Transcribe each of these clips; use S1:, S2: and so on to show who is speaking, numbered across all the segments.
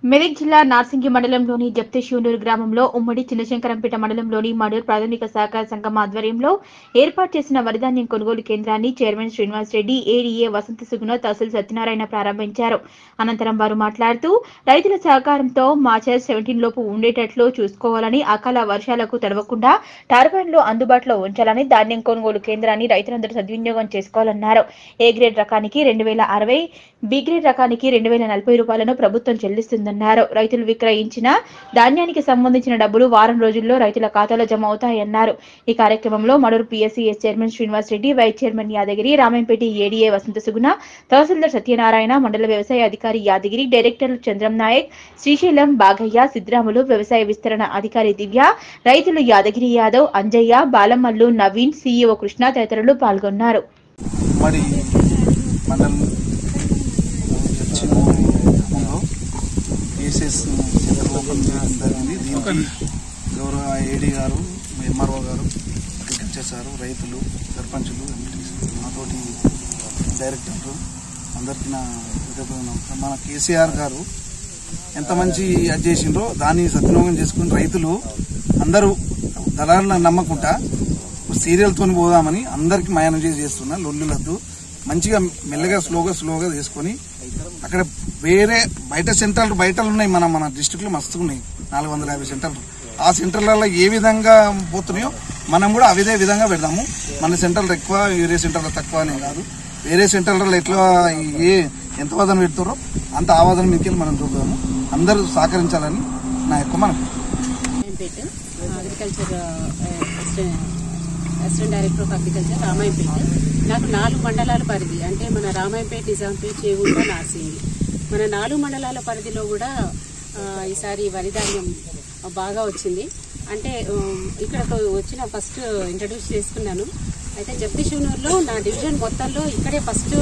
S1: మెదక్ జిల్లా నార్సింగి మండలంలోని జప్తిశివనూరు గ్రామంలో ఉమ్మడి చిన్నశంకరంపేట మండలంలోని మడూర్ ప్రాథమిక సహకార సంఘం ఆధ్వర్యంలో ఏర్పాటు చేసిన వరిధాన్యం కొనుగోలు కేంద్రాన్ని చైర్మన్ శ్రీనివాస్ రెడ్డి ఏడీఏ వసంత సుగుణ తహసీల్ సత్యనారాయణ ప్రారంభించారు అనంతరం వారు మాట్లాడుతూ రైతుల సహకారంతో మార్చర్ సెవెంటీన్ లోపు ఉండేటట్లు చూసుకోవాలని అకాల వర్షాలకు తడవకుండా టర్బైన్లు అందుబాటులో ఉంచాలని ధాన్యం కొనుగోలు కేంద్రాన్ని రైతులందరూ సద్వినియోగం చేసుకోవాలన్నారు ఏ గ్రేడ్ రకానికి రెండు వేల అరవై బి గ్రేడ్ రకానికి రెండు వేల నలభై రూపాయలను ప్రభుత్వం చెల్లిస్తుందన్నారు రైతులు విక్రయించిన ధాన్యానికి సంబంధించిన డబ్బులు వారం రోజుల్లో రైతుల ఖాతాలో జమ అవుతాయన్నారు ఈ కార్యక్రమంలో Maduru PSCS chairman Srinivas Reddy vice chairman Yadagiri Ramampeti ADA Vasantha Suguna tahsildar Satyanarayana మండల వ్యవసాయ అధికారి యాదగిరి డైరెక్టర్లు చంద్రం నాయక్ శ్రీశైలం బాగయ్య సిద్రాములు వ్యవసాయ విస్తరణ అధికారి దివ్య రైతులు యాదగిరి యాదవ్ అంజయ్య బాలమల్లు నవీన్ సీఈఓ కృష్ణ తదితరులు పాల్గొన్నారు
S2: ఉమ్మడి మండలం చిన్నలో కేసెస్ సెంటర్ ఓపెన్ చేయడం జరిగింది దీనికి గౌరవ ఏడీ గారు ఎంఆర్ఓ గారు అగ్రికల్చర్ సారు రైతులు సర్పంచులు ఎంపీటీస్ మాతోటి డైరెక్టర్లు అందరికీ నా కృతజ్ఞతలు నమస్కారం. మన కేసీఆర్ గారు ఎంత మంచి అది చేసిండ్రో దాన్ని సద్వినియోగం చేసుకుని రైతులు అందరూ దళారులను నమ్మకుండా సీరియల్తో పోదామని అందరికి మాయనం చేసి చేస్తున్నా లొల్లులద్దు మంచిగా మెల్లగా స్లోగా స్లోగా చేసుకొని అక్కడ వేరే బయట సెంటర్లు బయటలు ఉన్నాయి మన మన డిస్టిక్ లో మస్తు ఉన్నాయి నాలుగు వందల యాభై సెంటర్లు ఆ సెంటర్లలో ఏ విధంగా పోతున్నాయో మనం కూడా అదే విధంగా పెడదాము మన సెంటర్లు ఎక్కువ వేరే సెంటర్లు తక్కువ అనే కాదు వేరే సెంటర్లలో ఎట్లా ఏ ఎంత వాదన పెడతారో అంత ఆవాదన మీదకి మనం చూద్దాము అందరూ సహకరించాలని నా యొక్క మనకు
S3: Ramayampet agriculture assistant assistant director of agriculture Ramayampet నాకు నాలుగు మండలాల పరిధి అంటే మన రామాయంపేట నిజాంపేట చేగుంట నార్సింగి మన నాలుగు మండలాల పరిధిలో కూడా ఆ, ఈసారి వరి ధాన్యం బాగా వచ్చింది అంటే ఉమ్, ఇక్కడ వచ్చిన ఫస్ట్ ఇంట్రడ్యూస్ చేసుకున్నాను అయితే జగదీశ్వనూరులో నా డివిజన్ మొత్తంలో ఇక్కడే ఫస్ట్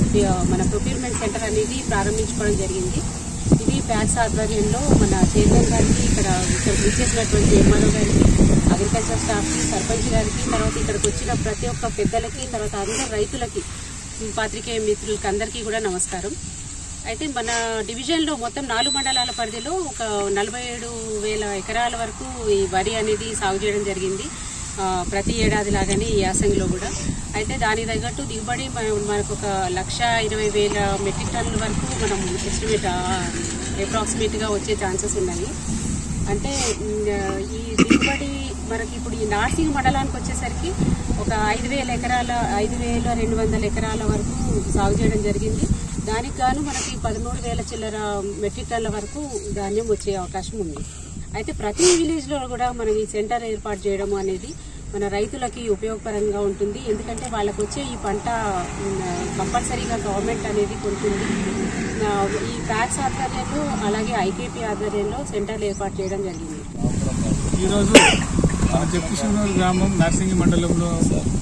S3: మన ప్రొక్యూర్మెంట్ సెంటర్ అనేది ప్రారంభించుకోవడం జరిగింది ఇది ప్యాక్స్ ఆధ్వర్యంలో మన చైర్మన్ గారికి ఇక్కడ ఇక్కడ విచ్చేసినటువంటి ఎంఆర్ఓ గారికి అగ్రికల్చర్ స్టాఫ్ కి సర్పంచ్ గారికి తర్వాత ఇక్కడికి వచ్చిన ప్రతి ఒక్క పెద్దలకి తర్వాత అందరు రైతులకి పాత్రికేయ మిత్రులకి అందరికీ కూడా నమస్కారం అయితే మన డివిజన్లో మొత్తం నాలుగు మండలాల పరిధిలో ఒక నలభై ఏడు వేల ఎకరాల వరకు ఈ వరి అనేది సాగు చేయడం జరిగింది ఆ, ప్రతి ఏడాది లాగానే ఈ యాసంగిలో కూడా అయితే దాని తగ్గట్టు దిగుబడి మన- మనకు ఒక లక్ష ఇరవై వేల మెట్రిక్ టన్నుల వరకు మనం ఎస్టిమేట్ అప్రాక్సిమేట్ గా వచ్చే ఛాన్సెస్ ఉన్నాయి అంటే ఉమ్, ఈ దిగుబడి మనకి ఇప్పుడు ఈ నార్సింగ్ మండలానికి వచ్చేసరికి ఒక ఐదు వేల ఎకరాల ఐదు వేల రెండు వందల ఎకరాల వరకు సాగు చేయడం జరిగింది దానికి గాను మనకి పదమూడు వేల చిల్లర మెట్రిక్ టన్నుల వరకు ధాన్యం వచ్చే అవకాశం ఉంది అయితే ప్రతి విలేజ్ లో కూడా మనం ఈ సెంటర్ ఏర్పాటు చేయడం అనేది మన రైతులకి ఉపయోగకరంగా ఉంటుంది ఎందుకంటే వాళ్ళకు వచ్చే ఈ పంట ఉమ్, కంపల్సరీగా గవర్నమెంట్ అనేది కొంటుంది ఆ, ఈ ప్యాక్స్ ఆధ్వర్యంలో అలాగే ఐకేపీ ఆధ్వర్యంలో సెంటర్లు ఏర్పాటు చేయడం జరిగింది
S4: ఈరోజు మన జగదీశ్వరనూరు గ్రామం నర్సింగి మండలంలో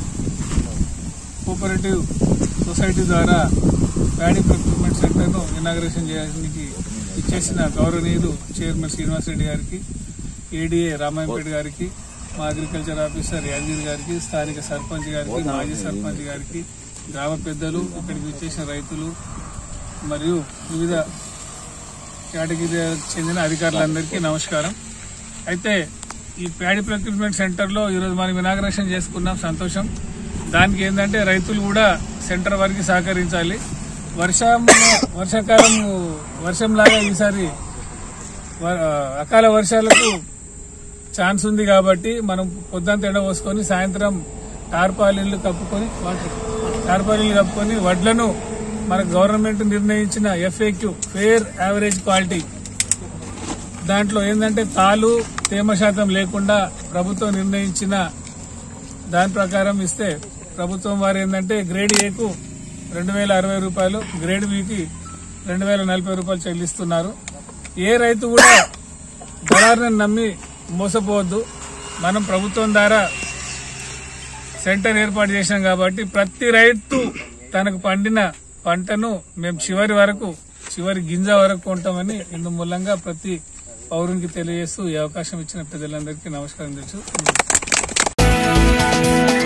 S4: కోఆపరేటివ్ సొసైటీ ద్వారా ప్యాడీ ప్రొక్యూర్మెంట్ సెంటర్ను ఇనాగ్రేషన్ చేయడానికి ఇచ్చేసిన గౌరవనీయులు చైర్మన్ శ్రీనివాస్ రెడ్డి గారికి ఏడీఏ రామాయంపేట గారికి మా అగ్రికల్చర్ ఆఫీసర్ యాదగిరి గారికి స్థానిక సర్పంచ్ గారికి మాజీ సర్పంచ్ గారికి గ్రామ పెద్దలు ఇక్కడికి వచ్చేసిన రైతులు మరియు వివిధ కేటగిరీకి చెందిన అధికారులందరికీ నమస్కారం అయితే ఈ ప్యాడీ ప్రొక్యూర్మెంట్ సెంటర్లో ఈరోజు మనం ఇనాగ్రేషన్ చేసుకున్నాం సంతోషం దానికి ఏంటంటే రైతులు కూడా సెంటర్ వారికి సహకరించాలి వర్షం వర్షాకాలం వర్షంలాగా ఈసారి వ- అకాల వర్షాలకు ఛాన్స్ ఉంది కాబట్టి మనం పొద్దుంత ఎండ పోసుకొని సాయంత్రం టార్పాలిన్లు కప్పుకొని వాటర్ టార్పాలిన్లు కప్పుకొని వడ్లను మన గవర్నమెంట్ నిర్ణయించిన ఎఫ్ఏక్యూ ఫేర్ యావరేజ్ క్వాలిటీ దాంట్లో ఏంటంటే తాలు తేమ శాతం లేకుండా ప్రభుత్వం నిర్ణయించిన దాని ప్రకారం ఇస్తే ప్రభుత్వం వారు ఏంటంటే గ్రేడ్ ఏకు రెండు వేల అరవై రూపాయలు గ్రేడ్ బికి రెండు వేల నలభై రూపాయలు చెల్లిస్తున్నారు ఏ రైతు కూడా దళారులను నమ్మి మోసపోవద్దు మనం ప్రభుత్వం ద్వారా సెంటర్ ఏర్పాటు చేశాం కాబట్టి ప్రతి రైతు తనకు పండిన పంటను మేము చివరి వరకు చివరి గింజ వరకు కొంటామని ఇందు మూలంగా ప్రతి పౌరునికి తెలియజేస్తూ ఈ అవకాశం ఇచ్చిన ప్రజలందరికీ నమస్కారం తెలుసు